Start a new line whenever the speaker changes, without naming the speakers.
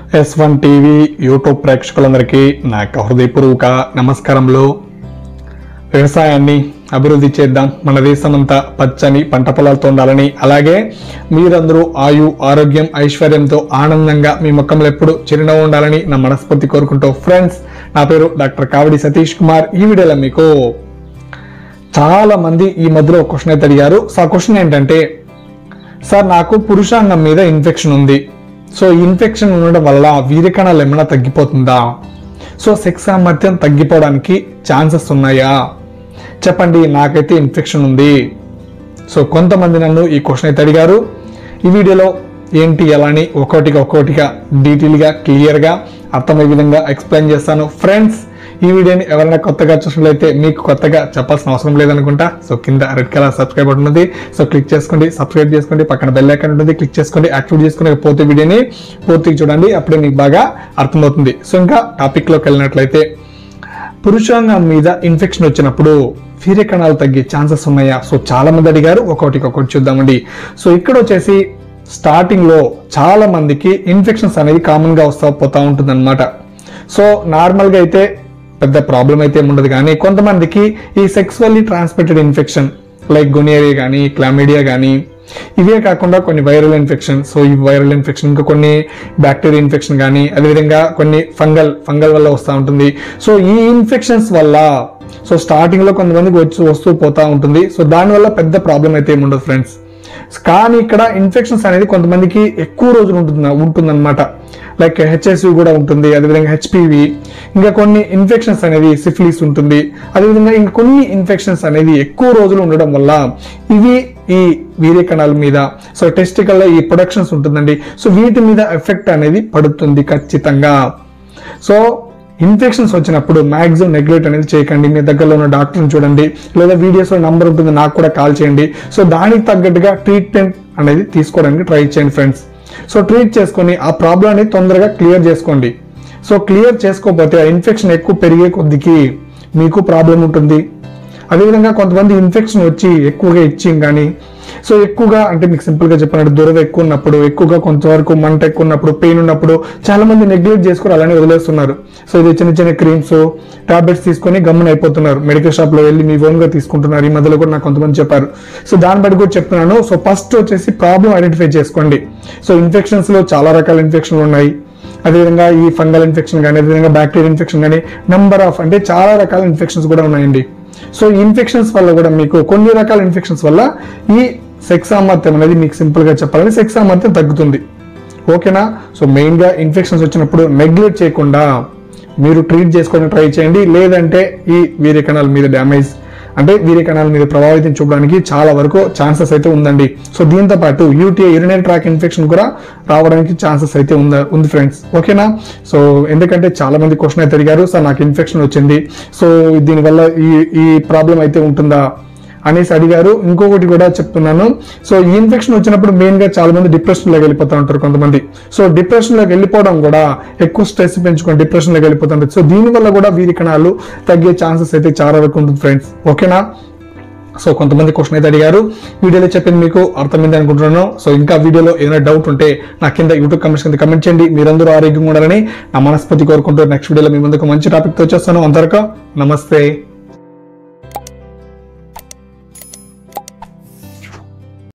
yes one TV YouTube ప్రేక్షకులందరికీ నా యొక్క హృదయపూర్వక నమస్కారములు వ్యవసాయాన్ని అభివృద్ధి చేద్దాం మన దేశమంతా పచ్చని పంట పొలాలతో ఉండాలని అలాగే మీరందరూ ఆయు ఆరోగ్యం ఐశ్వర్యంతో ఆనందంగా మీ ముఖంలో ఎప్పుడు చిరునవ్వు ఉండాలని నా మనస్ఫూర్తి కోరుకుంటూ ఫ్రెండ్స్ నా పేరు డాక్టర్ కావడి సతీష్ కుమార్ ఈ వీడియోలో మీకు చాలా మంది ఈ మధ్యలో ఒక క్వశ్చన్ అయితే అడిగారు సో ఆ క్వశ్చన్ ఏంటంటే సార్ నాకు పురుషాంగం మీద ఇన్ఫెక్షన్ ఉంది సో ఈ ఇన్ఫెక్షన్ ఉండడం వల్ల వీరికణాలు ఏమైనా తగ్గిపోతుందా సో సెక్స్ సామర్థ్యం తగ్గిపోవడానికి ఛాన్సెస్ ఉన్నాయా చెప్పండి నాకైతే ఇన్ఫెక్షన్ ఉంది సో కొంతమంది నన్ను ఈ క్వశ్చన్ అయితే అడిగారు ఈ వీడియోలో ఏంటి ఎలా అని ఒక్కొక్కటిగా ఒక్కొక్కటిగా డీటెయిల్గా క్లియర్గా అర్థమయ్యే విధంగా ఎక్స్ప్లెయిన్ చేస్తాను ఫ్రెండ్స్ ఈ వీడియోని ఎవరైనా కొత్తగా చూసినట్లయితే మీకు కొత్తగా చెప్పాల్సిన అవసరం లేదనుకుంటా సో కింద రెడ్ కలర్ సబ్స్క్రైబ్ బటన్ ఉంది సో క్లిక్ చేసుకోండి సబ్స్క్రైబ్ చేసుకోండి పక్కన బెల్ ఐకాన్ ఉంటుంది క్లిక్ చేసుకోండి యాక్టివేట్ చేసుకుని పోతే వీడియోని పూర్తిగా చూడండి అప్పుడే మీకు బాగా అర్థమవుతుంది సో ఇంకా టాపిక్లోకి వెళ్ళినట్లయితే పురుషాంగం మీద ఇన్ఫెక్షన్ వచ్చినప్పుడు వీర్య కణాలు తగ్గే ఛాన్సెస్ ఉన్నాయా సో చాలా మంది అడిగారు ఒకటికి ఒకటి చూద్దామండి సో ఇక్కడ వచ్చేసి స్టార్టింగ్ లో చాలా మందికి ఇన్ఫెక్షన్స్ అనేది కామన్ గా వస్తా పోతా ఉంటుంది అనమాట సో నార్మల్ గా అయితే పెద్ద ప్రాబ్లం అయితే ఏమి ఉండదు కానీ కొంతమందికి ఈ sexually transmitted infection like gonorrhoea కానీ క్లామిడియా కానీ ఇవే కాకుండా కొన్ని వైరల్ ఇన్ఫెక్షన్ సో ఈ వైరల్ ఇన్ఫెక్షన్ ఇంకా కొన్ని బ్యాక్టీరియా ఇన్ఫెక్షన్ కానీ అదేవిధంగా కొన్ని ఫంగల్ ఫంగల్ వల్ల వస్తూ ఉంటుంది సో ఈ ఇన్ఫెక్షన్స్ వల్ల సో స్టార్టింగ్ లో కొంతమందికి వచ్చి వస్తూ పోతా ఉంటుంది సో దానివల్ల పెద్ద ప్రాబ్లం అయితే ఏమి ఉండదు ఫ్రెండ్స్ కానీ ఇక్కడ ఇన్ఫెక్షన్స్ అనేది కొంతమందికి ఎక్కువ రోజులు ఉంటుంది ఉంటుందన్నమాట లైక్ హెచ్ఎస్వి కూడా ఉంటుంది అదేవిధంగా హెచ్పివి ఇంకా కొన్ని ఇన్ఫెక్షన్స్ అనేది సిఫిలిస్ ఉంటుంది అదేవిధంగా ఇంకా కొన్ని ఇన్ఫెక్షన్స్ అనేది ఎక్కువ రోజులు ఉండడం వల్ల ఇవి ఈ వీర్య కణాల మీద సో టెస్టికల్ ఈ ప్రొడక్షన్స్ ఉంటుందండి సో వీటి మీద ఎఫెక్ట్ అనేది పడుతుంది ఖచ్చితంగా సో ఇన్ఫెక్షన్స్ వచ్చినప్పుడు మాక్సిమం నెగ్లెక్ట్ అనేది చేయకండి మీ దగ్గరలో ఉన్న డాక్టర్ని చూడండి లేదా వీడియోస్లో నంబర్ ఉంటుంది నాకు కూడా కాల్ చేయండి సో దానికి తగ్గట్టుగా ట్రీట్మెంట్ అనేది తీసుకోవడానికి ట్రై చేయండి ఫ్రెండ్స్ సో ట్రీట్ చేసుకొని ఆ ప్రాబ్లమ్ని తొందరగా క్లియర్ చేసుకోండి సో క్లియర్ చేసుకోకపోతే ఆ ఇన్ఫెక్షన్ ఎక్కువ పెరిగే కొద్దికి మీకు ప్రాబ్లం ఉంటుంది అదేవిధంగా కొంతమంది ఇన్ఫెక్షన్ వచ్చి ఎక్కువగా ఇచ్చింగ్ కానీ సో ఎక్కువగా అంటే మీకు సింపుల్ గా చెప్పినట్టు దురద ఎక్కువ ఉన్నప్పుడు ఎక్కువగా కొంతవరకు మంట ఎక్కువ ఉన్నప్పుడు పెయిన్ ఉన్నప్పుడు చాలా మంది నెగ్లెక్ట్ చేసుకుని అలానే వదిలేస్తున్నారు సో ఇది చిన్న చిన్న క్రీమ్స్ టాబ్లెట్స్ తీసుకొని గమ్మున అయిపోతున్నారు మెడికల్ షాప్ లో వెళ్ళి మీ ఓన్ గా తీసుకుంటున్నారు ఈ మధ్యలో కూడా నాకు కొంతమంది చెప్పారు సో దాన్ని బట్టి కూడా చెప్తున్నాను సో ఫస్ట్ వచ్చేసి ప్రాబ్లం ఐడెంటిఫై చేసుకోండి సో ఇన్ఫెక్షన్స్ లో చాలా రకాల ఇన్ఫెక్షన్లు ఉన్నాయి అదేవిధంగా ఈ ఫంగల్ ఇన్ఫెక్షన్ కానీ అదేవిధంగా బ్యాక్టీరియా ఇన్ఫెక్షన్ కానీ నంబర్ ఆఫ్ అంటే చాలా రకాల ఇన్ఫెక్షన్స్ కూడా ఉన్నాయండి సో ఈ ఇన్ఫెక్షన్స్ వల్ల కూడా మీకు కొన్ని రకాల ఇన్ఫెక్షన్స్ వల్ల ఈ సెక్స్ సామర్థ్యం అనేది మీకు సింపుల్ గా చెప్పాలంటే సెక్స్ సామర్థ్యం తగ్గుతుంది ఓకేనా సో మెయిన్ గా ఇన్ఫెక్షన్స్ వచ్చినప్పుడు నెగ్లెక్ట్ చేయకుండా మీరు ట్రీట్ చేసుకోవడానికి ట్రై చేయండి లేదంటే ఈ వీర్య కణాల మీద డ్యామేజ్ అంటే వీర్య కణాల మీద ప్రభావితం చూపడానికి చాలా వరకు ఛాన్సెస్ అయితే ఉందండి సో దీంతో పాటు యూటీఐ యూరినరీ ట్రాక్ ఇన్ఫెక్షన్ కూడా రావడానికి ఛాన్సెస్ అయితే ఉందా ఉంది ఫ్రెండ్స్ ఓకేనా సో ఎందుకంటే చాలా మంది క్వశ్చన్ అయితే అడిగారు సార్ నాకు ఇన్ఫెక్షన్ వచ్చింది సో దీనివల్ల ఈ ఈ ప్రాబ్లం అయితే ఉంటుందా అనేసి అడిగారు ఇంకొకటి కూడా చెప్తున్నాను సో ఈ ఇన్ఫెక్షన్ వచ్చినప్పుడు మెయిన్ గా చాలా మంది డిప్రెషన్ లోకి వెళ్ళిపోతూ ఉంటారు కొంతమంది సో డిప్రెషన్ లోకి వెళ్ళిపోవడం కూడా ఎక్కువ స్ట్రెస్ పెంచుకొని డిప్రెషన్ లోకి వెళ్ళిపోతుంటారు సో దీని వల్ల కూడా వీరి కణాలు తగ్గే ఛాన్సెస్ అయితే చాలా వరకు ఉంటుంది ఫ్రెండ్స్ ఓకేనా సో కొంతమంది క్వశ్చన్ అయితే అడిగారు వీడియోలో చెప్పింది మీకు అర్థమైంది అనుకుంటున్నాను సో ఇంకా వీడియోలో ఏదైనా డౌట్ ఉంటే నా కింద యూట్యూబ్ కమెంట్స్ కింద కమెంట్ చేయండి మీరందరూ ఆరోగ్యంగా ఉండాలని నా మనస్ఫూర్తి కోరుకుంటూ నెక్స్ట్ వీడియోలో మీ ముందుకు మంచి టాపిక్తో వచ్చేస్తాను అంతవరకు నమస్తే